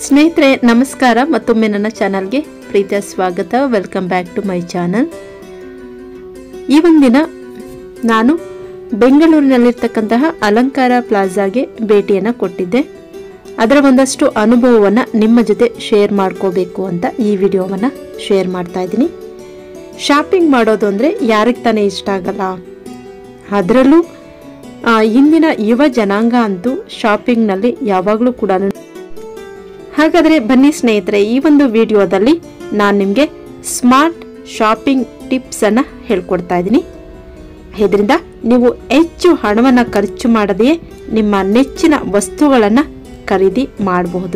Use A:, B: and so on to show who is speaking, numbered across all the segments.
A: ಸ್ನೇಹಿತರೆ ನಮಸ್ಕಾರ ಮತ್ತೊಮ್ಮೆ ನನ್ನ ಚಾನಲ್ಗೆ ಪ್ರೀತಿಯ ಸ್ವಾಗತ welcome back to my channel ಈ ಒಂದಿನ ನಾನು ಬೆಂಗಳೂರಿನಲ್ಲಿರ್ತಕ್ಕಂತಹ ಅಲಂಕಾರ ಪ್ಲಾಜಾಗೆ ಭೇಟಿಯನ್ನು ಕೊಟ್ಟಿದ್ದೆ ಅದರ ಒಂದಷ್ಟು ಅನುಭವವನ್ನು ನಿಮ್ಮ ಜೊತೆ ಶೇರ್ ಮಾಡ್ಕೋಬೇಕು ಅಂತ ಈ ವಿಡಿಯೋವನ್ನು ಶೇರ್ ಮಾಡ್ತಾ ಇದ್ದೀನಿ ಶಾಪಿಂಗ್ ಮಾಡೋದು ಅಂದರೆ ಯಾರಿಗೆ ತಾನೇ ಇಷ್ಟ ಆಗಲ್ಲ ಅದರಲ್ಲೂ ಆ, ಇಂದಿನ ಯುವ ಜನಾಂಗ ಅಂತೂ ಶಾಪಿಂಗ್ನಲ್ಲಿ ಯಾವಾಗಲೂ ಕೂಡ ಹಾಗಾದರೆ ಬನ್ನಿ ಸ್ನೇಹಿತರೆ ಈ ಒಂದು ವಿಡಿಯೋದಲ್ಲಿ ನಾನು ನಿಮಗೆ ಸ್ಮಾರ್ಟ್ ಶಾಪಿಂಗ್ ಟಿಪ್ಸನ್ನು ಹೇಳ್ಕೊಡ್ತಾ ಇದ್ದೀನಿ ಇದರಿಂದ ನೀವು ಹೆಚ್ಚು ಹಣವನ್ನು ಖರ್ಚು ಮಾಡದೆಯೇ ನಿಮ್ಮ ನೆಚ್ಚಿನ ವಸ್ತುಗಳನ್ನು ಖರೀದಿ ಮಾಡಬಹುದು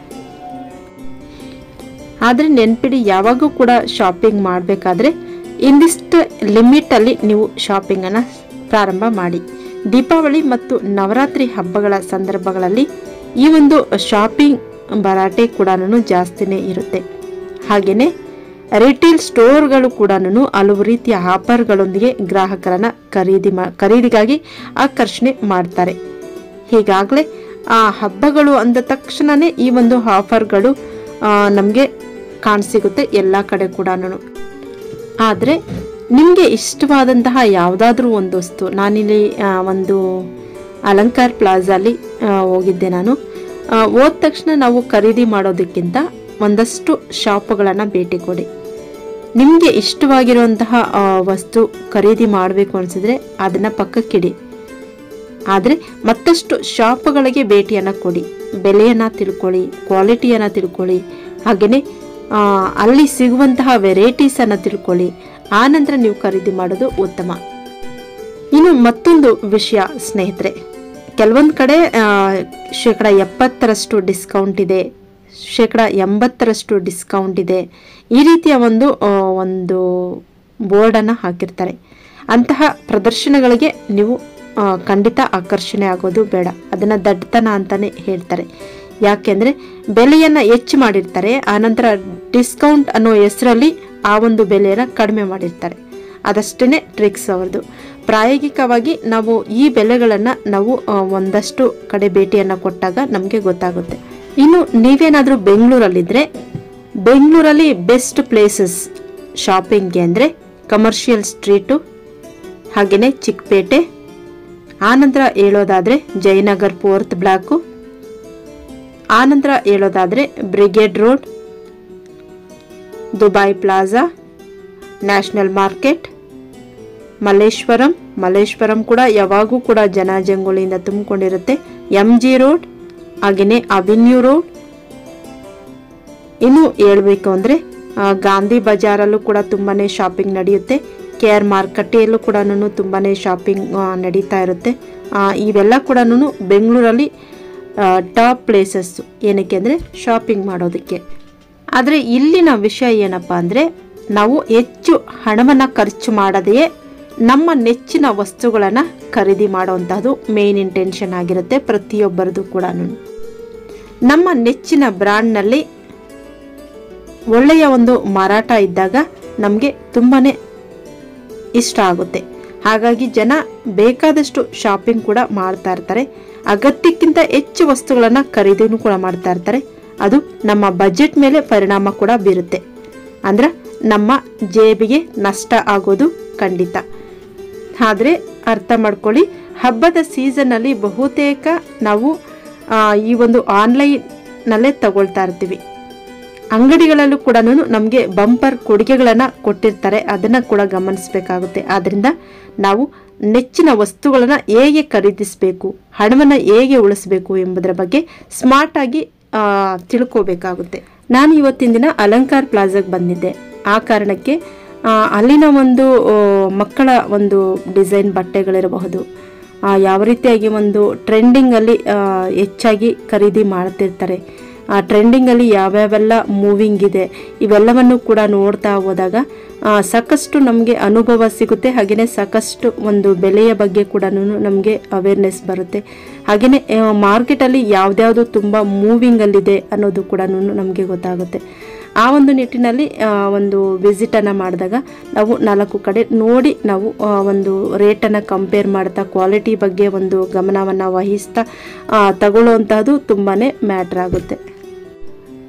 A: ಆದರೆ ನೆನ್ಪಿಡಿ ಯಾವಾಗೂ ಕೂಡ ಶಾಪಿಂಗ್ ಮಾಡಬೇಕಾದ್ರೆ ಇಂದಿಷ್ಟು ಲಿಮಿಟಲ್ಲಿ ನೀವು ಶಾಪಿಂಗನ್ನು ಪ್ರಾರಂಭ ಮಾಡಿ ದೀಪಾವಳಿ ಮತ್ತು ನವರಾತ್ರಿ ಹಬ್ಬಗಳ ಸಂದರ್ಭಗಳಲ್ಲಿ ಈ ಒಂದು ಶಾಪಿಂಗ್ ಭರಾಟೆ ಕೂಡ ಜಾಸ್ತಿನೇ ಇರುತ್ತೆ ಹಾಗೆಯೇ ರಿಟೇಲ್ ಸ್ಟೋರ್ಗಳು ಕೂಡ ಹಲವು ರೀತಿಯ ಆಫರ್ಗಳೊಂದಿಗೆ ಗ್ರಾಹಕರನ್ನ ಖರೀದಿ ಮಾ ಖರೀದಿಗಾಗಿ ಆಕರ್ಷಣೆ ಮಾಡ್ತಾರೆ ಹೀಗಾಗಲೇ ಆ ಹಬ್ಬಗಳು ಅಂದ ತಕ್ಷಣವೇ ಈ ಒಂದು ಆಫರ್ಗಳು ನಮಗೆ ಕಾಣಸಿಗುತ್ತೆ ಎಲ್ಲ ಕಡೆ ಕೂಡ ಆದರೆ ನಿಮಗೆ ಇಷ್ಟವಾದಂತಹ ಯಾವುದಾದ್ರೂ ಒಂದು ವಸ್ತು ನಾನಿಲ್ಲಿ ಆ, ಒಂದು ಅಲಂಕಾರ್ ಪ್ಲಾಜಾಲಿ ಆ, ಹೋಗಿದ್ದೆ ನಾನು ಆ, ಹೋದ ತಕ್ಷಣ ನಾವು ಖರೀದಿ ಮಾಡೋದಕ್ಕಿಂತ ಒಂದಷ್ಟು ಶಾಪ್ಗಳನ್ನು ಭೇಟಿ ಕೊಡಿ ನಿಮಗೆ ಇಷ್ಟವಾಗಿರುವಂತಹ ಆ, ವಸ್ತು ಖರೀದಿ ಮಾಡಬೇಕು ಅನಿಸಿದ್ರೆ ಅದನ್ನು ಪಕ್ಕಕ್ಕಿಡಿ ಆದರೆ ಮತ್ತಷ್ಟು ಶಾಪ್ಗಳಿಗೆ ಭೇಟಿಯನ್ನು ಕೊಡಿ ಬೆಲೆಯನ್ನು ತಿಳ್ಕೊಳ್ಳಿ ಕ್ವಾಲಿಟಿಯನ್ನು ತಿಳ್ಕೊಳ್ಳಿ ಹಾಗೆಯೇ ಅಲ್ಲಿ ಸಿಗುವಂತಹ ವೆರೈಟೀಸನ್ನು ತಿಳ್ಕೊಳ್ಳಿ ಆನಂತರ ನೀವು ಖರೀದಿ ಮಾಡೋದು ಉತ್ತಮ ಇನ್ನು ಮತ್ತೊಂದು ವಿಷಯ ಸ್ನೇಹಿತರೆ ಕೆಲವೊಂದು ಕಡೆ ಆ, ಶೇಕಡ ಎಪ್ಪತ್ತರಷ್ಟು ಡಿಸ್ಕೌಂಟ್ ಇದೆ ಶೇಕಡ ಎಂಬತ್ತರಷ್ಟು ಡಿಸ್ಕೌಂಟ್ ಇದೆ ಈ ರೀತಿಯ ಒಂದು ಆ, ಒಂದು ಬೋರ್ಡನ್ನು ಹಾಕಿರ್ತಾರೆ ಅಂತಹ ಪ್ರದರ್ಶನಗಳಿಗೆ ನೀವು ಆ, ಖಂಡಿತ ಆಕರ್ಷಣೆ ಆಗೋದು ಬೇಡ ಅದನ್ನು ದಡ್ತನ ಅಂತಲೇ ಹೇಳ್ತಾರೆ ಯಾಕೆಂದರೆ ಬೆಲೆಯನ್ನು ಹೆಚ್ಚು ಮಾಡಿರ್ತಾರೆ ಆನಂತರ ಡಿಸ್ಕೌಂಟ್ ಅನ್ನೋ ಹೆಸರಲ್ಲಿ ಆ ಒಂದು ಬೆಲೆಯನ್ನು ಕಡಿಮೆ ಮಾಡಿರ್ತಾರೆ ಅದಷ್ಟೇ ಟ್ರಿಕ್ಸ್ ಅವ್ರದ್ದು ಪ್ರಾಯೋಗಿಕವಾಗಿ ನಾವು ಈ ಬೆಲೆಗಳನ್ನು ನಾವು ಆ, ಒಂದಷ್ಟು ಕಡೆ ಭೇಟಿಯನ್ನು ಕೊಟ್ಟಾಗ ನಮಗೆ ಗೊತ್ತಾಗುತ್ತೆ ಇನ್ನು ನೀವೇನಾದರೂ ಬೆಂಗಳೂರಲ್ಲಿದ್ದರೆ ಬೆಂಗಳೂರಲ್ಲಿ ಬೆಸ್ಟ್ ಪ್ಲೇಸಸ್ ಶಾಪಿಂಗ್ಗೆ ಅಂದರೆ ಕಮರ್ಷಿಯಲ್ ಸ್ಟ್ರೀಟು ಹಾಗೆಯೇ ಚಿಕ್ಕಪೇಟೆ ಆನಂತರ ಹೇಳೋದಾದರೆ ಜಯನಗರ್ ಫೋರ್ತ್ ಬ್ಲಾಕು ಆನಂತರ ಹೇಳೋದಾದರೆ brigade road Dubai plaza national market Malleshwaram Malleshwaram ಕೂಡ ಯಾವಾಗೂ ಕೂಡ ಜನಜಂಗುಳಿಯಿಂದ ತುಂಬಿಕೊಂಡಿರುತ್ತೆ ಎಂ ಜಿ ರೋಡ್ ಹಾಗೆಯೇ ಅವೆನ್ಯೂ ರೋಡ್ ಇನ್ನು ಹೇಳ್ಬೇಕು ಅಂದರೆ ಗಾಂಧಿ ಬಜಾರಲ್ಲೂ ಕೂಡ ತುಂಬಾ ಶಾಪಿಂಗ್ ನಡೆಯುತ್ತೆ ಕೆ ಆರ್ ಮಾರುಕಟ್ಟೆಯಲ್ಲೂ ಕೂಡ ತುಂಬಾ ಶಾಪಿಂಗ್ ನಡೀತಾ ಇರುತ್ತೆ ಆ, ಇವೆಲ್ಲ ಕೂಡ ಬೆಂಗಳೂರಲ್ಲಿ ಟಾಪ್ ಪ್ಲೇಸಸ್ಸು ಏನಕ್ಕೆ ಅಂದರೆ ಶಾಪಿಂಗ್ ಮಾಡೋದಕ್ಕೆ ಆದರೆ ಇಲ್ಲಿನ ವಿಷಯ ಏನಪ್ಪ ಅಂದರೆ ನಾವು ಹೆಚ್ಚು ಹಣವನ್ನು ಖರ್ಚು ಮಾಡದೆಯೇ ನಮ್ಮ ನೆಚ್ಚಿನ ವಸ್ತುಗಳನ್ನು ಖರೀದಿ ಮಾಡುವಂತಹದ್ದು ಮೇನ್ ಇಂಟೆನ್ಷನ್ ಆಗಿರುತ್ತೆ ಪ್ರತಿಯೊಬ್ಬರದು ಕೂಡ ನಮ್ಮ ನೆಚ್ಚಿನ ಬ್ರ್ಯಾಂಡ್ನಲ್ಲಿ ಒಳ್ಳೆಯ ಒಂದು ಮಾರಾಟ ಇದ್ದಾಗ ನಮಗೆ ತುಂಬಾ ಇಷ್ಟ ಆಗುತ್ತೆ ಹಾಗಾಗಿ ಜನ ಬೇಕಾದಷ್ಟು ಶಾಪಿಂಗ್ ಕೂಡ ಮಾಡ್ತಾ ಇರ್ತಾರೆ ಅಗತ್ಯಕ್ಕಿಂತ ಹೆಚ್ಚು ವಸ್ತುಗಳನ್ನು ಖರೀದಿನೂ ಕೂಡ ಮಾಡ್ತಾ ಇರ್ತಾರೆ ಅದು ನಮ್ಮ ಬಜೆಟ್ ಮೇಲೆ ಪರಿಣಾಮ ಕೂಡ ಬೀರುತ್ತೆ ಅಂದ್ರೆ ನಮ್ಮ ಜೇಬಿಗೆ ನಷ್ಟ ಆಗೋದು ಖಂಡಿತ ಆದರೆ ಅರ್ಥ ಮಾಡ್ಕೊಳ್ಳಿ ಹಬ್ಬದ ಸೀಸನ್ನಲ್ಲಿ ಬಹುತೇಕ ನಾವು ಆ, ಈ ಒಂದು ಆನ್ಲೈನ್ನಲ್ಲೇ ತಗೊಳ್ತಾ ಇರ್ತೀವಿ ಅಂಗಡಿಗಳಲ್ಲೂ ಕೂಡ ನಮಗೆ ಬಂಪರ್ ಕೊಡುಗೆಗಳನ್ನು ಕೊಟ್ಟಿರ್ತಾರೆ ಅದನ್ನು ಕೂಡ ಗಮನಿಸಬೇಕಾಗುತ್ತೆ ಆದ್ದರಿಂದ ನಾವು ನೆಚ್ಚಿನ ವಸ್ತುಗಳನ್ನು ಹೇಗೆ ಖರೀದಿಸಬೇಕು ಹಣವನ್ನು ಹೇಗೆ ಉಳಿಸಬೇಕು ಎಂಬುದರ ಬಗ್ಗೆ ಸ್ಮಾರ್ಟಾಗಿ ಆ, ತಿಳ್ಕೋಬೇಕಾಗುತ್ತೆ ನಾನು ಇವತ್ತಿನ ದಿನ ಅಲಂಕಾರ್ ಪ್ಲಾಜಾಗೆ ಬಂದಿದ್ದೆ ಆ ಕಾರಣಕ್ಕೆ ಆ, ಅಲ್ಲಿನ ಒಂದು ಆ, ಮಕ್ಕಳ ಒಂದು ಡಿಸೈನ್ ಬಟ್ಟೆಗಳಿರಬಹುದು ಆ, ಯಾವ ರೀತಿಯಾಗಿ ಒಂದು ಟ್ರೆಂಡಿಂಗಲ್ಲಿ ಹೆಚ್ಚಾಗಿ ಖರೀದಿ ಮಾಡ್ತಿರ್ತಾರೆ ಆ ಟ್ರೆಂಡಿಂಗಲ್ಲಿ ಯಾವ್ಯಾವೆಲ್ಲ ಮೂವಿಂಗ್ ಇದೆ ಇವೆಲ್ಲವನ್ನು ಕೂಡ ನೋಡ್ತಾ ಹೋದಾಗ ಆ, ಸಾಕಷ್ಟು ನಮಗೆ ಅನುಭವ ಸಿಗುತ್ತೆ ಹಾಗೆಯೇ ಸಾಕಷ್ಟು ಒಂದು ಬೆಲೆಯ ಬಗ್ಗೆ ಕೂಡ ನಮಗೆ ಅವೇರ್ನೆಸ್ ಬರುತ್ತೆ ಹಾಗೆಯೇ ಮಾರ್ಕೆಟಲ್ಲಿ ಯಾವ್ದ್ಯಾವುದು ತುಂಬ ಮೂವಿಂಗಲ್ಲಿದೆ ಅನ್ನೋದು ಕೂಡ ನಮಗೆ ಗೊತ್ತಾಗುತ್ತೆ ಆ ಒಂದು ನಿಟ್ಟಿನಲ್ಲಿ ಆ, ಒಂದು ವಿಸಿಟನ್ನು ಮಾಡಿದಾಗ ನಾವು ನಾಲ್ಕು ಕಡೆ ನೋಡಿ ನಾವು ಆ, ಒಂದು ರೇಟನ್ನು ಕಂಪೇರ್ ಮಾಡ್ತಾ ಕ್ವಾಲಿಟಿ ಬಗ್ಗೆ ಒಂದು ಗಮನವನ್ನು ವಹಿಸ್ತಾ ಆ, ತಗೊಳ್ಳುವಂತಹದ್ದು ತುಂಬಾ ಮ್ಯಾಟ್ರ್ ಆಗುತ್ತೆ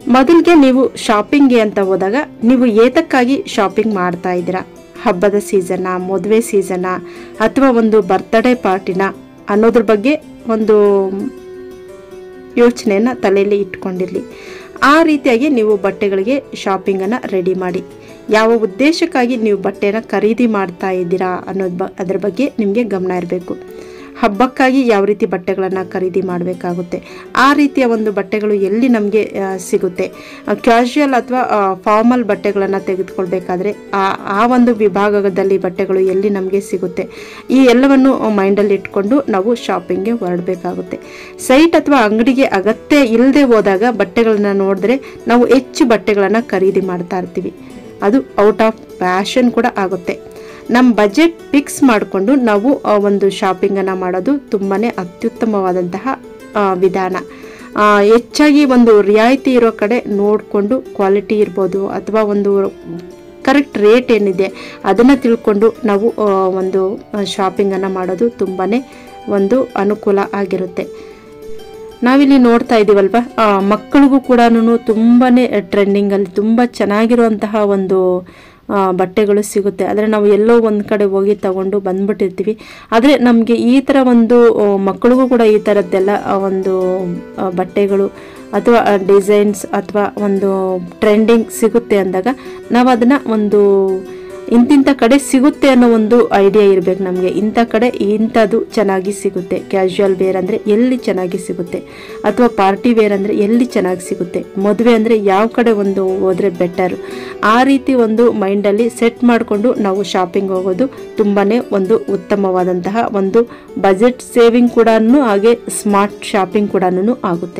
A: ಮೊದಲಿಗೆ ನೀವು ಶಾಪಿಂಗ್ಗೆ ಅಂತ ಹೋದಾಗ ನೀವು ಏತಕ್ಕಾಗಿ ಶಾಪಿಂಗ್ ಮಾಡ್ತಾ ಇದ್ದೀರಾ ಹಬ್ಬದ ಸೀಸನಾ ಮದುವೆ ಸೀಸನಾ ಅಥವಾ ಒಂದು ಬರ್ತ್ಡೇ ಪಾರ್ಟಿನ ಅನ್ನೋದ್ರ ಬಗ್ಗೆ ಒಂದು ಯೋಚನೆಯನ್ನು ತಲೆಯಲ್ಲಿ ಇಟ್ಕೊಂಡಿರಲಿ ಆ ರೀತಿಯಾಗಿ ನೀವು ಬಟ್ಟೆಗಳಿಗೆ ಶಾಪಿಂಗನ್ನು ರೆಡಿ ಮಾಡಿ ಯಾವ ಉದ್ದೇಶಕ್ಕಾಗಿ ನೀವು ಬಟ್ಟೆನ ಖರೀದಿ ಮಾಡ್ತಾ ಇದ್ದೀರಾ ಅನ್ನೋದು ಬ ಅದ್ರ ಬಗ್ಗೆ ನಿಮಗೆ ಗಮನ ಇರಬೇಕು ಹಬ್ಬಕ್ಕಾಗಿ ಯಾವ ರೀತಿ ಬಟ್ಟೆಗಳನ್ನು ಖರೀದಿ ಮಾಡಬೇಕಾಗುತ್ತೆ ಆ ರೀತಿಯ ಒಂದು ಬಟ್ಟೆಗಳು ಎಲ್ಲಿ ನಮಗೆ ಸಿಗುತ್ತೆ ಕ್ಯಾಶುಯಲ್ ಅಥವಾ ಫಾರ್ಮಲ್ ಬಟ್ಟೆಗಳನ್ನು ತೆಗೆದುಕೊಳ್ಬೇಕಾದ್ರೆ ಆ ಆ ಒಂದು ವಿಭಾಗದಲ್ಲಿ ಬಟ್ಟೆಗಳು ಎಲ್ಲಿ ನಮಗೆ ಸಿಗುತ್ತೆ ಈ ಎಲ್ಲವನ್ನು ಮೈಂಡಲ್ಲಿ ಇಟ್ಕೊಂಡು ನಾವು ಶಾಪಿಂಗ್ಗೆ ಹೊರಡಬೇಕಾಗುತ್ತೆ ಸೈಟ್ ಅಥವಾ ಅಂಗಡಿಗೆ ಅಗತ್ಯ ಇಲ್ಲದೆ ಹೋದಾಗ ಬಟ್ಟೆಗಳನ್ನ ನೋಡಿದ್ರೆ ನಾವು ಹೆಚ್ಚು ಬಟ್ಟೆಗಳನ್ನು ಖರೀದಿ ಮಾಡ್ತಾ ಇರ್ತೀವಿ ಅದು ಔಟ್ ಆಫ್ ಫ್ಯಾಷನ್ ಕೂಡ ಆಗುತ್ತೆ ನಮ್ಮ ಬಜೆಟ್ ಫಿಕ್ಸ್ ಮಾಡಿಕೊಂಡು ನಾವು ಆ, ಒಂದು ಶಾಪಿಂಗನ್ನು ಮಾಡೋದು ತುಂಬಾ ಅತ್ಯುತ್ತಮವಾದಂತಹ ಆ, ವಿಧಾನ ಆ, ಹೆಚ್ಚಾಗಿ ಒಂದು ರಿಯಾಯಿತಿ ಇರೋ ಕಡೆ ನೋಡಿಕೊಂಡು ಕ್ವಾಲಿಟಿ ಇರ್ಬೋದು ಅಥವಾ ಒಂದು ಕರೆಕ್ಟ್ ರೇಟ್ ಏನಿದೆ ಅದನ್ನು ತಿಳ್ಕೊಂಡು ನಾವು ಆ, ಒಂದು ಶಾಪಿಂಗನ್ನು ಮಾಡೋದು ತುಂಬಾ ಒಂದು ಅನುಕೂಲ ಆಗಿರುತ್ತೆ ನಾವಿಲ್ಲಿ ನೋಡ್ತಾ ಇದ್ದೀವಲ್ವ ಆ, ಮಕ್ಕಳಿಗೂ ಕೂಡ ತುಂಬಾ ಟ್ರೆಂಡಿಂಗಲ್ಲಿ ತುಂಬ ಚೆನ್ನಾಗಿರುವಂತಹ ಒಂದು ಆ, ಬಟ್ಟೆಗಳು ಸಿಗುತ್ತೆ ಆದರೆ ನಾವು ಎಲ್ಲೋ ಒಂದು ಕಡೆ ಹೋಗಿ ತಗೊಂಡು ಬಂದ್ಬಿಟ್ಟಿರ್ತೀವಿ ಆದರೆ ನಮಗೆ ಈ ಥರ ಒಂದು ಆ, ಮಕ್ಕಳಿಗೂ ಕೂಡ ಈ ಥರದ್ದೆಲ್ಲ ಆ, ಒಂದು ಆ, ಬಟ್ಟೆಗಳು ಅಥವಾ ಡಿಸೈನ್ಸ್ ಅಥವಾ ಒಂದು ಟ್ರೆಂಡಿಂಗ್ ಸಿಗುತ್ತೆ ಅಂದಾಗ ನಾವು ಅದನ್ನು ಒಂದು ಇಂತಿಂಥ ಕಡೆ ಸಿಗುತ್ತೆ ಅನ್ನೋ ಒಂದು ಐಡಿಯಾ ಇರಬೇಕು ನಮಗೆ ಇಂಥ ಕಡೆ ಇಂಥದ್ದು ಚೆನ್ನಾಗಿ ಸಿಗುತ್ತೆ ಕ್ಯಾಶುಯಲ್ ವೇರ್ ಅಂದರೆ ಎಲ್ಲಿ ಚೆನ್ನಾಗಿ ಸಿಗುತ್ತೆ ಅಥವಾ ಪಾರ್ಟಿ ವೇರ್ ಅಂದರೆ ಎಲ್ಲಿ ಚೆನ್ನಾಗಿ ಸಿಗುತ್ತೆ ಮದುವೆ ಅಂದರೆ ಯಾವ ಕಡೆ ಒಂದು ಹೋದರೆ ಬೆಟರ್ ಆ ರೀತಿ ಒಂದು ಮೈಂಡಲ್ಲಿ ಸೆಟ್ ಮಾಡಿಕೊಂಡು ನಾವು ಶಾಪಿಂಗ್ ಹೋಗೋದು ತುಂಬಾ ಒಂದು ಉತ್ತಮವಾದಂತಹ ಒಂದು ಬಜೆಟ್ ಸೇವಿಂಗ್ ಕೂಡ ಹಾಗೆ ಸ್ಮಾರ್ಟ್ ಶಾಪಿಂಗ್ ಕೂಡ ಆಗುತ್ತೆ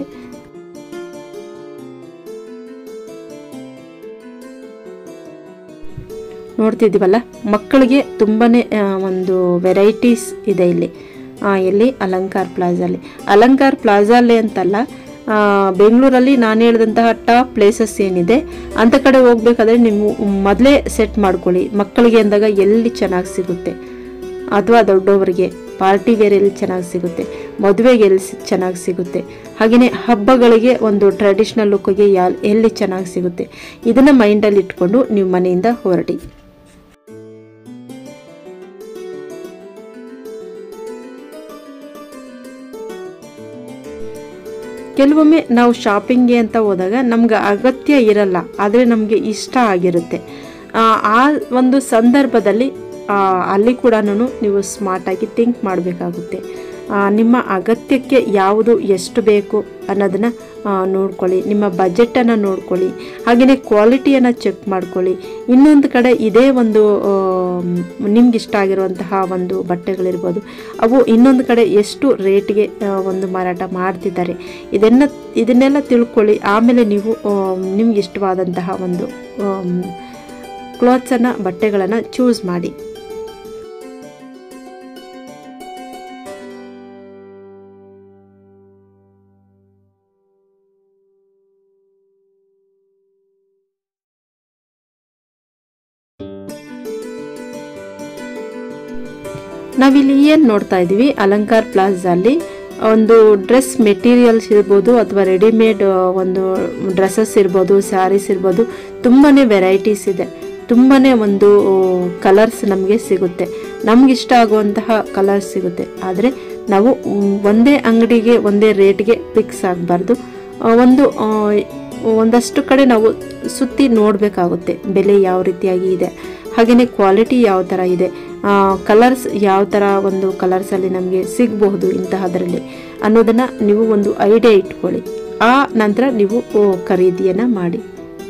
A: ನೋಡ್ತಿದ್ದೀವಲ್ಲ ಮಕ್ಕಳಿಗೆ ತುಂಬಾ ಒಂದು ವೆರೈಟೀಸ್ ಇದೆ ಇಲ್ಲಿ ಆ, ಎಲ್ಲಿ ಅಲಂಕಾರ್ ಪ್ಲಾಜಲ್ಲಿ ಅಲಂಕಾರ್ ಪ್ಲಾಜಲ್ಲಿ ಅಂತಲ್ಲ ಆ, ಬೆಂಗಳೂರಲ್ಲಿ ನಾನು ಹೇಳಿದಂತಹ ಟಾಪ್ ಪ್ಲೇಸಸ್ ಏನಿದೆ ಅಂಥ ಕಡೆ ಹೋಗ್ಬೇಕಾದ್ರೆ ನೀವು ಮೊದಲೇ ಸೆಟ್ ಮಾಡ್ಕೊಳ್ಳಿ ಮಕ್ಕಳಿಗೆ ಅಂದಾಗ ಎಲ್ಲಿ ಚೆನ್ನಾಗಿ ಸಿಗುತ್ತೆ ಅಥವಾ ದೊಡ್ಡವರಿಗೆ ಪಾರ್ಟಿ ವೇರ್ ಎಲ್ಲಿ ಚೆನ್ನಾಗಿ ಸಿಗುತ್ತೆ ಮದುವೆಗೆ ಎಲ್ಲಿ ಸಿ- ಚೆನ್ನಾಗಿ ಸಿಗುತ್ತೆ ಹಾಗೆಯೇ ಹಬ್ಬಗಳಿಗೆ ಒಂದು ಟ್ರೆಡಿಷ್ನಲ್ ಲುಕ್ಗೆ ಯಾ ಎಲ್ಲಿ ಚೆನ್ನಾಗಿ ಸಿಗುತ್ತೆ ಇದನ್ನು ಮೈಂಡಲ್ಲಿ ಇಟ್ಕೊಂಡು ನೀವು ಮನೆಯಿಂದ ಹೊರಡಿ ಕೆಲವೊಮ್ಮೆ ನಾವು ಶಾಪಿಂಗ್ಗೆ ಅಂತ ಹೋದಾಗ ನಮ್ಗೆ ಅಗತ್ಯ ಇರಲ್ಲ ಆದರೆ ನಮಗೆ ಇಷ್ಟ ಆಗಿರುತ್ತೆ ಆ, ಆ ಒಂದು ಸಂದರ್ಭದಲ್ಲಿ ಆ, ಅಲ್ಲಿ ಕೂಡ ನೀವು ಸ್ಮಾರ್ಟಾಗಿ ಥಿಂಕ್ ಮಾಡಬೇಕಾಗುತ್ತೆ ನಿಮ್ಮ ಅಗತ್ಯಕ್ಕೆ ಯಾವುದು ಎಷ್ಟು ಬೇಕು ಅನ್ನೋದನ್ನು ನೋಡ್ಕೊಳ್ಳಿ ನಿಮ್ಮ ಬಜೆಟನ್ನು ನೋಡ್ಕೊಳ್ಳಿ ಹಾಗೆಯೇ ಕ್ವಾಲಿಟಿಯನ್ನು ಚೆಕ್ ಮಾಡ್ಕೊಳ್ಳಿ ಇನ್ನೊಂದು ಕಡೆ ಇದೇ ಒಂದು ನಿಮ್ಗೆ ಇಷ್ಟ ಆಗಿರುವಂತಹ ಒಂದು ಬಟ್ಟೆಗಳಿರ್ಬೋದು ಅವು ಇನ್ನೊಂದು ಕಡೆ ಎಷ್ಟು ರೇಟ್ಗೆ ಒಂದು ಮಾರಾಟ ಮಾಡ್ತಿದ್ದಾರೆ ಇದನ್ನು ಇದನ್ನೆಲ್ಲ ತಿಳ್ಕೊಳ್ಳಿ ಆಮೇಲೆ ನೀವು ನಿಮ್ಗೆ ಇಷ್ಟವಾದಂತಹ ಒಂದು ಕ್ಲಾತ್ಸನ್ನು ಬಟ್ಟೆಗಳನ್ನು ಚೂಸ್ ಮಾಡಿ ನಾವಿಲ್ಲಿ ಏನು ನೋಡ್ತಾ ಇದ್ದೀವಿ ಅಲಂಕಾರ್ ಪ್ಲಾಜಲ್ಲಿ ಒಂದು ಡ್ರೆಸ್ ಮೆಟೀರಿಯಲ್ಸ್ ಇರ್ಬೋದು ಅಥವಾ ರೆಡಿಮೇಡ್ ಒಂದು ಡ್ರೆಸ್ಸಸ್ ಇರ್ಬೋದು ಸ್ಯಾರೀಸ್ ಇರ್ಬೋದು ತುಂಬಾ ವೆರೈಟೀಸ್ ಇದೆ ತುಂಬಾ ಒಂದು ಕಲರ್ಸ್ ನಮಗೆ ಸಿಗುತ್ತೆ ನಮ್ಗೆ ಇಷ್ಟ ಆಗುವಂತಹ ಕಲರ್ಸ್ ಸಿಗುತ್ತೆ ಆದರೆ ನಾವು ಮ್, ಒಂದೇ ಅಂಗಡಿಗೆ ಒಂದೇ ರೇಟ್ಗೆ ಫಿಕ್ಸ್ ಆಗಬಾರ್ದು ಒಂದು ಆ, ಒಂದಷ್ಟು ಕಡೆ ನಾವು ಸುತ್ತಿ ನೋಡಬೇಕಾಗುತ್ತೆ ಬೆಲೆ ಯಾವ ರೀತಿಯಾಗಿ ಇದೆ ಹಾಗೆಯೇ ಕ್ವಾಲಿಟಿ ಯಾವ ಥರ ಇದೆ ಕಲರ್ಸ್ ಯಾವ ಥರ ಒಂದು ಕಲರ್ಸಲ್ಲಿ ನಮಗೆ ಸಿಗಬಹುದು ಇಂತಹದರಲ್ಲಿ ಅನ್ನೋದನ್ನು ನೀವು ಒಂದು ಐಡಿಯಾ ಇಟ್ಕೊಳ್ಳಿ ಆ ನಂತರ ನೀವು ಓ, ಖರೀದಿಯನ್ನು ಮಾಡಿ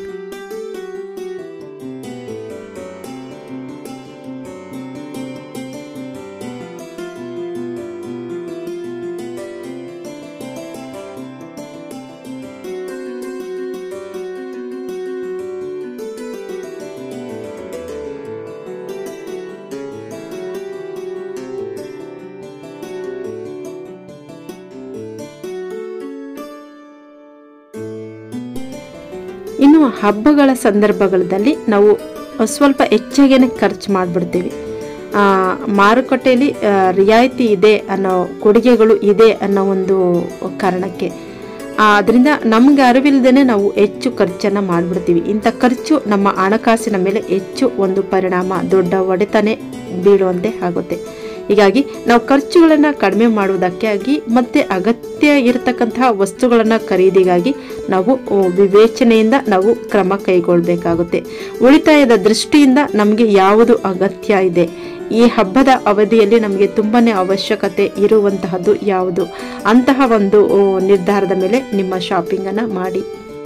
A: ಇನ್ನು ಹಬ್ಬಗಳ ಸಂದರ್ಭಗಳಲ್ಲಿ ನಾವು ಸ್ವಲ್ಪ ಹೆಚ್ಚಾಗೇನೆ ಖರ್ಚು ಮಾಡಿಬಿಡ್ತೀವಿ ಆ, ಮಾರುಕಟ್ಟೆಯಲ್ಲಿ ಆ, ರಿಯಾಯಿತಿ ಇದೆ ಅನ್ನೋ ಕೊಡುಗೆಗಳು ಇದೆ ಅನ್ನೋ ಒಂದು ಕಾರಣಕ್ಕೆ ಅದರಿಂದ ನಮ್ಗೆ ಅರಿವಿಲ್ಲದೇ ನಾವು ಹೆಚ್ಚು ಖರ್ಚನ್ನು ಮಾಡಿಬಿಡ್ತೀವಿ ಇಂಥ ಖರ್ಚು ನಮ್ಮ ಹಣಕಾಸಿನ ಮೇಲೆ ಹೆಚ್ಚು ಒಂದು ಪರಿಣಾಮ ದೊಡ್ಡ ಹೊಡೆತನೇ ಬೀಳುವಂತೆ ಆಗುತ್ತೆ ಹೀಗಾಗಿ ನಾವು ಖರ್ಚುಗಳನ್ನು ಕಡಿಮೆ ಮಾಡುವುದಕ್ಕಾಗಿ ಮತ್ತು ಅಗತ್ಯ ಇರತಕ್ಕಂತಹ ವಸ್ತುಗಳನ್ನು ಖರೀದಿಗಾಗಿ ನಾವು ಆ, ವಿವೇಚನೆಯಿಂದ ನಾವು ಕ್ರಮ ಕೈಗೊಳ್ಳಬೇಕಾಗುತ್ತೆ ಉಳಿತಾಯದ ದೃಷ್ಟಿಯಿಂದ ನಮಗೆ ಯಾವುದು ಅಗತ್ಯ ಇದೆ ಈ ಹಬ್ಬದ ಅವಧಿಯಲ್ಲಿ ನಮಗೆ ತುಂಬಾನೇ ಅವಶ್ಯಕತೆ ಇರುವಂತಹದ್ದು ಯಾವುದು ಅಂತಹ ಒಂದು ಆ, ನಿರ್ಧಾರದ ಮೇಲೆ ನಿಮ್ಮ ಶಾಪಿಂಗನ್ನು ಮಾಡಿ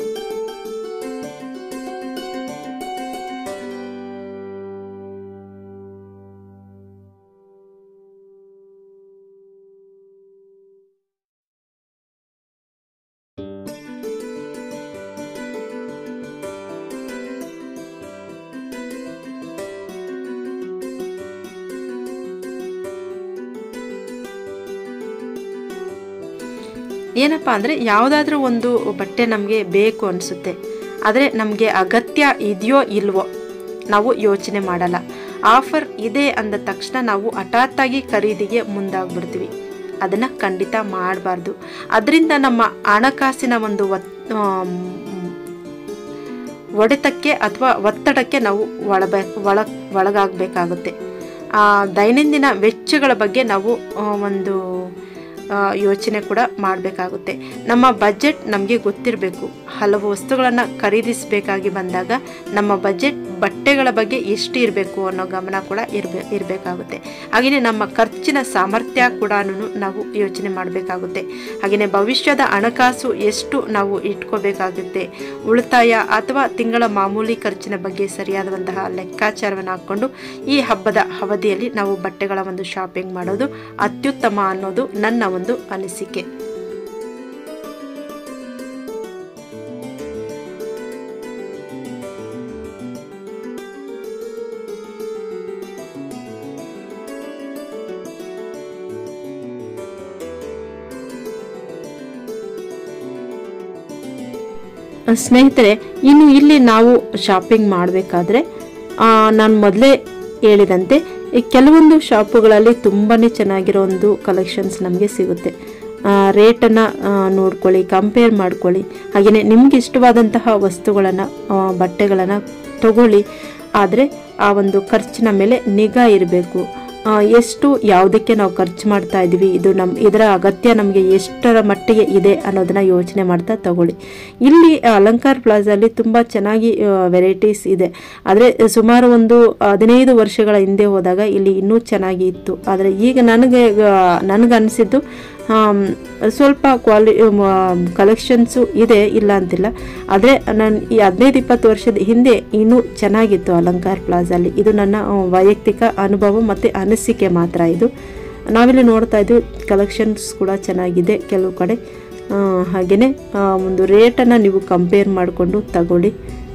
A: ಏನಪ್ಪ ಅಂದರೆ ಯಾವುದಾದ್ರೂ ಒಂದು ಬಟ್ಟೆ ನಮಗೆ ಬೇಕು ಅನಿಸುತ್ತೆ ಆದರೆ ನಮಗೆ ಅಗತ್ಯ ಇದೆಯೋ ಇಲ್ವೋ ನಾವು ಯೋಚನೆ ಮಾಡಲ್ಲ ಆಫರ್ ಇದೆ ಅಂದ ತಕ್ಷಣ ನಾವು ಹಠಾತ್ತಾಗಿ ಖರೀದಿಗೆ ಮುಂದಾಗ್ಬಿಡ್ತೀವಿ ಅದನ್ನು ಖಂಡಿತ ಮಾಡಬಾರ್ದು ಅದರಿಂದ ನಮ್ಮ ಹಣಕಾಸಿನ ಒಂದು ಒತ್ ಆಮ್, ಹೊಡೆತಕ್ಕೆ ಅಥವಾ ಒತ್ತಡಕ್ಕೆ ನಾವು ಒಳಬೇ ಒಳ ಒಳಗಾಗಬೇಕಾಗುತ್ತೆ ಆ, ದೈನಂದಿನ ವೆಚ್ಚಗಳ ಬಗ್ಗೆ ನಾವು ಆ, ಒಂದು ಆ, ಯೋಚನೆ ಕೂಡ ಮಾಡಬೇಕಾಗುತ್ತೆ ನಮ್ಮ ಬಜೆಟ್ ನಮಗೆ ಗೊತ್ತಿರಬೇಕು ಹಲವು ವಸ್ತುಗಳನ್ನು ಖರೀದಿಸಬೇಕಾಗಿ ಬಂದಾಗ ನಮ್ಮ ಬಜೆಟ್ ಬಟ್ಟೆಗಳ ಬಗ್ಗೆ ಎಷ್ಟು ಇರಬೇಕು ಅನ್ನೋ ಗಮನ ಕೂಡ ಇರಬೇ ಇರಬೇಕಾಗುತ್ತೆ ಹಾಗೆಯೇ ನಮ್ಮ ಖರ್ಚಿನ ಸಾಮರ್ಥ್ಯ ಕೂಡ ನಾವು ಯೋಚನೆ ಮಾಡಬೇಕಾಗುತ್ತೆ ಹಾಗೆಯೇ ಭವಿಷ್ಯದ ಹಣಕಾಸು ಎಷ್ಟು ನಾವು ಇಟ್ಕೋಬೇಕಾಗುತ್ತೆ ಉಳಿತಾಯ ಅಥವಾ ತಿಂಗಳ ಮಾಮೂಲಿ ಖರ್ಚಿನ ಬಗ್ಗೆ ಸರಿಯಾದಂತಹ ಲೆಕ್ಕಾಚಾರವನ್ನು ಹಾಕ್ಕೊಂಡು ಈ ಹಬ್ಬದ ಅವಧಿಯಲ್ಲಿ ನಾವು ಬಟ್ಟೆಗಳ ಒಂದು ಶಾಪಿಂಗ್ ಮಾಡೋದು ಅತ್ಯುತ್ತಮ ಅನ್ನೋದು ನನ್ನ ಒಂದು ಅನಿಸಿಕೆ ಸ್ನೇಹಿತರೆ ಇನ್ನು ಇಲ್ಲಿ ನಾವು ಶಾಪಿಂಗ್ ಮಾಡಬೇಕಾದ್ರೆ ನಾನು ಮೊದಲೇ ಹೇಳಿದಂತೆ ಈ ಕೆಲವೊಂದು ಶಾಪುಗಳಲ್ಲಿ ತುಂಬಾ ಚೆನ್ನಾಗಿರೋ ಒಂದು ಕಲೆಕ್ಷನ್ಸ್ ನಮಗೆ ಸಿಗುತ್ತೆ ರೇಟನ್ನು ನೋಡ್ಕೊಳ್ಳಿ ಕಂಪೇರ್ ಮಾಡ್ಕೊಳ್ಳಿ ಹಾಗೆಯೇ ನಿಮ್ಗೆ ಇಷ್ಟವಾದಂತಹ ವಸ್ತುಗಳನ್ನು ಬಟ್ಟೆಗಳನ್ನು ತಗೊಳ್ಳಿ ಆದರೆ ಆ ಒಂದು ಖರ್ಚಿನ ಮೇಲೆ ನಿಗಾ ಇರಬೇಕು ಎಷ್ಟು ಯಾವುದಕ್ಕೆ ನಾವು ಖರ್ಚು ಮಾಡ್ತಾ ಇದ್ದೀವಿ ಇದು ನಮ್ಮ ಇದರ ಅಗತ್ಯ ನಮಗೆ ಎಷ್ಟರ ಮಟ್ಟಿಗೆ ಇದೆ ಅನ್ನೋದನ್ನ ಯೋಚನೆ ಮಾಡ್ತಾ ತಗೊಳ್ಳಿ ಇಲ್ಲಿ ಅಲಂಕಾರ್ ಪ್ಲಾಜಲ್ಲಿ ತುಂಬ ಚೆನ್ನಾಗಿ ವೆರೈಟೀಸ್ ಇದೆ ಆದರೆ ಸುಮಾರು ಒಂದು ಹದಿನೈದು ವರ್ಷಗಳ ಹಿಂದೆ ಹೋದಾಗ ಇಲ್ಲಿ ಇನ್ನೂ ಚೆನ್ನಾಗಿ ಇತ್ತು ಆದರೆ ಈಗ ನನಗೆ ನನಗನ್ನಿಸಿದ್ದು ಸ್ವಲ್ಪ ಕ್ವಾಲಿ ಕಲೆಕ್ಷನ್ಸು ಇದೆ ಇಲ್ಲ ಅಂತಿಲ್ಲ ಆದರೆ ನಾನು ಈ ಹದಿನೈದು ಇಪ್ಪತ್ತು ವರ್ಷದ ಹಿಂದೆ ಇನ್ನೂ ಚೆನ್ನಾಗಿತ್ತು ಅಲಂಕಾರ್ ಪ್ಲಾಜಲ್ಲಿ ಇದು ನನ್ನ ಆ, ವೈಯಕ್ತಿಕ ಅನುಭವ ಮತ್ತು ಅನಿಸಿಕೆ ಮಾತ್ರ ಇದು ನಾವಿಲ್ಲಿ ನೋಡ್ತಾ ಇದ್ದೀವಿ ಕಲೆಕ್ಷನ್ಸ್ ಕೂಡ ಚೆನ್ನಾಗಿದೆ ಕೆಲವು ಕಡೆ ಹಾಗೆಯೇ ಒಂದು ರೇಟನ್ನು ನೀವು ಕಂಪೇರ್ ಮಾಡಿಕೊಂಡು ತಗೊಳ್ಳಿ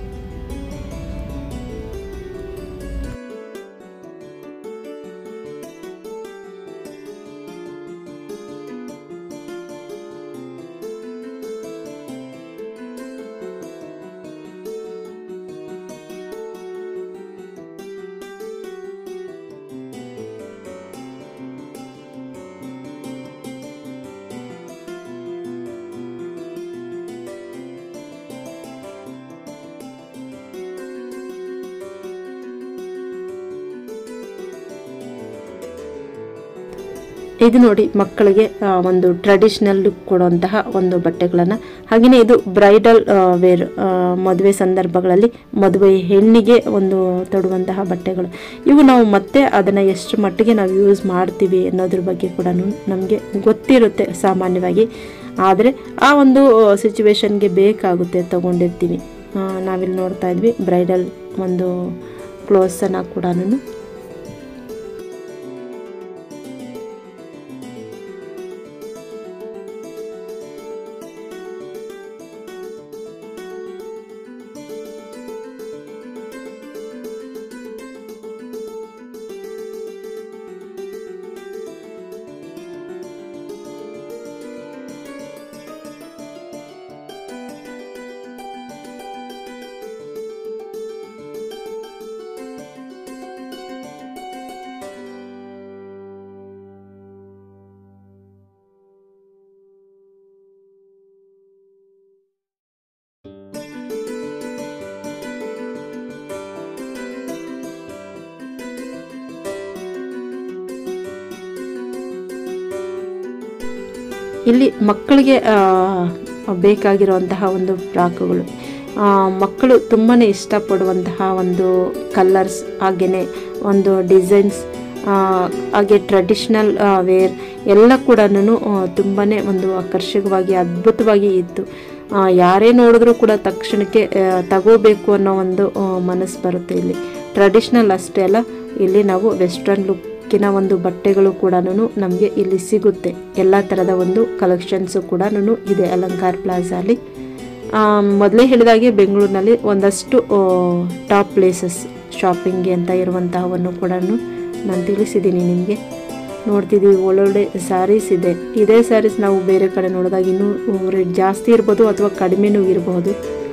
A: ಇದು ನೋಡಿ ಮಕ್ಕಳಿಗೆ ಆ, ಒಂದು ಟ್ರೆಡಿಷ್ನಲ್ ಲುಕ್ ಕೊಡುವಂತಹ ಒಂದು ಬಟ್ಟೆಗಳನ್ನು ಹಾಗೆಯೇ ಇದು ಬ್ರೈಡಲ್ ವೇರ್ ಮದುವೆ ಸಂದರ್ಭಗಳಲ್ಲಿ ಮದುವೆ ಹೆಣ್ಣಿಗೆ ಒಂದು ತೊಡುವಂತಹ ಬಟ್ಟೆಗಳು ಇವು ನಾವು ಮತ್ತೆ ಅದನ್ನು ಎಷ್ಟು ಮಟ್ಟಿಗೆ ನಾವು ಯೂಸ್ ಮಾಡ್ತೀವಿ ಅನ್ನೋದ್ರ ಬಗ್ಗೆ ಕೂಡ ನಮಗೆ ಗೊತ್ತಿರುತ್ತೆ ಸಾಮಾನ್ಯವಾಗಿ ಆದರೆ ಆ ಒಂದು ಸಿಚುವೇಶನ್ಗೆ ಬೇಕಾಗುತ್ತೆ ತಗೊಂಡಿರ್ತೀವಿ ಆ, ನಾವಿಲ್ಲಿ ನೋಡ್ತಾ ಇದ್ವಿ ಬ್ರೈಡಲ್ ಒಂದು ಕ್ಲೋತ್ಸನ್ನು ಕೂಡ ಇಲ್ಲಿ ಮಕ್ಕಳಿಗೆ ಆ, ಬೇಕಾಗಿರುವಂತಹ ಒಂದು ಫ್ರಾಕುಗಳು ಆ, ಮಕ್ಕಳು ತುಂಬಾ ಇಷ್ಟಪಡುವಂತಹ ಒಂದು ಕಲರ್ಸ್ ಹಾಗೆಯೇ ಒಂದು ಡಿಸೈನ್ಸ್ ಹಾಗೆ ಟ್ರೆಡಿಷ್ನಲ್ ವೇರ್ ಎಲ್ಲ ಕೂಡ ತುಂಬಾ ಒಂದು ಆಕರ್ಷಕವಾಗಿ ಅದ್ಭುತವಾಗಿ ಇತ್ತು ಆ, ಯಾರೇ ನೋಡಿದ್ರೂ ಕೂಡ ತಕ್ಷಣಕ್ಕೆ ಆ, ತಗೋಬೇಕು ಅನ್ನೋ ಒಂದು ಆ, ಮನಸ್ಸು ಬರುತ್ತೆ ಇಲ್ಲಿ ಟ್ರೆಡಿಷ್ನಲ್ ಅಷ್ಟೇ ಅಲ್ಲ ಇಲ್ಲಿ ನಾವು ವೆಸ್ಟರ್ನ್ ಲುಕ್ಕಿನ ಒಂದು ಬಟ್ಟೆಗಳು ಕೂಡ ನಮಗೆ ಇಲ್ಲಿ ಸಿಗುತ್ತೆ ಎಲ್ಲ ಥರದ ಒಂದು ಕಲೆಕ್ಷನ್ಸು ಕೂಡ ಇದೆ ಅಲಂಕಾರ್ ಪ್ಲಾಜಾಲಿ ಮೊದಲೇ ಹೇಳಿದಾಗೆ ಬೆಂಗಳೂರಿನಲ್ಲಿ ಒಂದಷ್ಟು ಟಾಪ್ ಪ್ಲೇಸಸ್ ಶಾಪಿಂಗ್ಗೆ ಅಂತ ಇರುವಂತಹವನ್ನು ಕೂಡ ನಾನು ತಿಳಿಸಿದ್ದೀನಿ ನಿಮಗೆ ನೋಡ್ತಿದ್ದೀವಿ ಒಳ್ಳೊಳ್ಳೆ ಸ್ಯಾರೀಸ್ ಇದೆ ಇದೇ ಸ್ಯಾರೀಸ್ ನಾವು ಬೇರೆ ಕಡೆ ನೋಡಿದಾಗ ಇನ್ನೂ ರೇಟ್ ಜಾಸ್ತಿ ಇರ್ಬೋದು ಅಥವಾ ಕಡಿಮೆನೂ ಇರಬಹುದು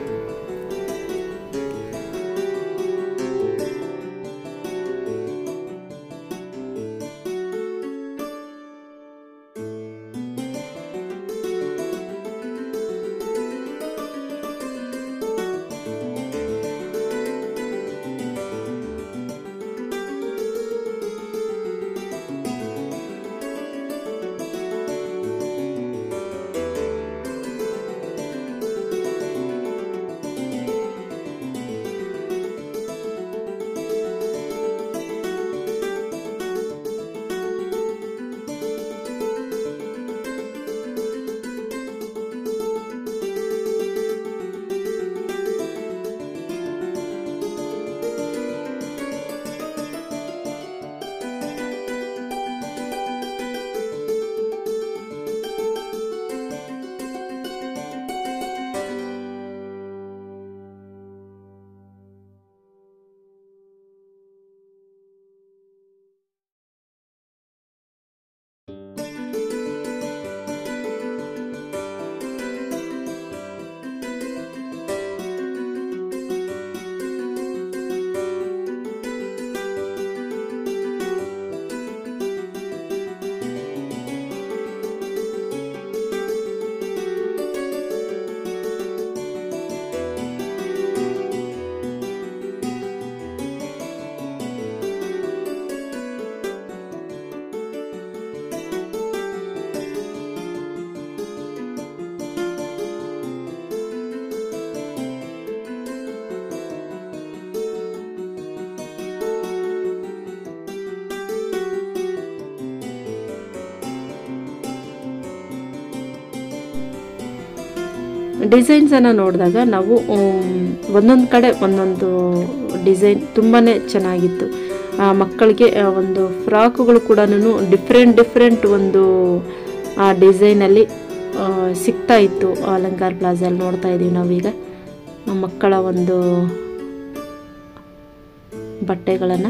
A: ಡಿಸೈನ್ಸನ್ನು ನೋಡಿದಾಗ ನಾವು ಒಂದೊಂದು ಕಡೆ ಒಂದೊಂದು ಡಿಸೈನ್ ತುಂಬಾ ಚೆನ್ನಾಗಿತ್ತು ಆ, ಮಕ್ಕಳಿಗೆ ಆ, ಒಂದು ಫ್ರಾಕುಗಳು ಕೂಡ ಡಿಫ್ರೆಂಟ್ ಡಿಫ್ರೆಂಟ್ ಒಂದು ಆ ಡಿಸೈನಲ್ಲಿ ಸಿಗ್ತಾ ಇತ್ತು ಅಲಂಕಾರ್ ಪ್ಲಾಜಲ್ಲಿ ನೋಡ್ತಾ ಇದ್ದೀವಿ ನಾವೀಗ ಆ ಮಕ್ಕಳ ಒಂದು ಬಟ್ಟೆಗಳನ್ನು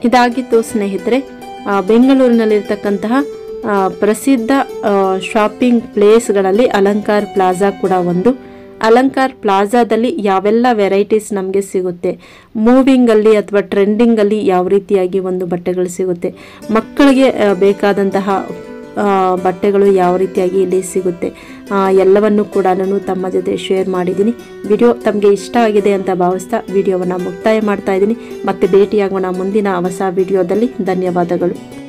A: ಇದಾಗಿತ್ತು ಸ್ನೇಹಿತರೆ ಆ, ಬೆಂಗಳೂರಿನಲ್ಲಿರ್ತಕ್ಕಂತಹ ಆ, ಪ್ರಸಿದ್ಧ ಆ, ಶಾಪಿಂಗ್ ಪ್ಲೇಸ್ಗಳಲ್ಲಿ ಅಲಂಕಾರ್ ಪ್ಲಾಜಾ ಕೂಡ ಒಂದು ಅಲಂಕಾರ್ ಪ್ಲಾಜಾದಲ್ಲಿ ಯಾವೆಲ್ಲ ವೆರೈಟೀಸ್ ನಮಗೆ ಸಿಗುತ್ತೆ ಮೂವಿಂಗಲ್ಲಿ ಅಥವಾ ಟ್ರೆಂಡಿಂಗಲ್ಲಿ ಯಾವ ರೀತಿಯಾಗಿ ಒಂದು ಬಟ್ಟೆಗಳು ಸಿಗುತ್ತೆ ಮಕ್ಕಳಿಗೆ ಆ, ಬೇಕಾದಂತಹ ಆ, ಬಟ್ಟೆಗಳು ಯಾವ ರೀತಿಯಾಗಿ ಇಲ್ಲಿ ಸಿಗುತ್ತೆ ಆ, ಎಲ್ಲವನ್ನು ಕೂಡ ನಾನು ತಮ್ಮ ಜೊತೆ ಶೇರ್ ಮಾಡಿದ್ದೀನಿ ವಿಡಿಯೋ ತಮಗೆ ಇಷ್ಟ ಆಗಿದೆ ಅಂತ ಭಾವಿಸ್ತಾ ವಿಡಿಯೋವನ್ನು ಮುಕ್ತಾಯ ಮಾಡ್ತಾ ಇದ್ದೀನಿ ಮತ್ತೆ ಭೇಟಿಯಾಗೋಣ ಮುಂದಿನ ಹೊಸ ವಿಡಿಯೋದಲ್ಲಿ ಧನ್ಯವಾದಗಳು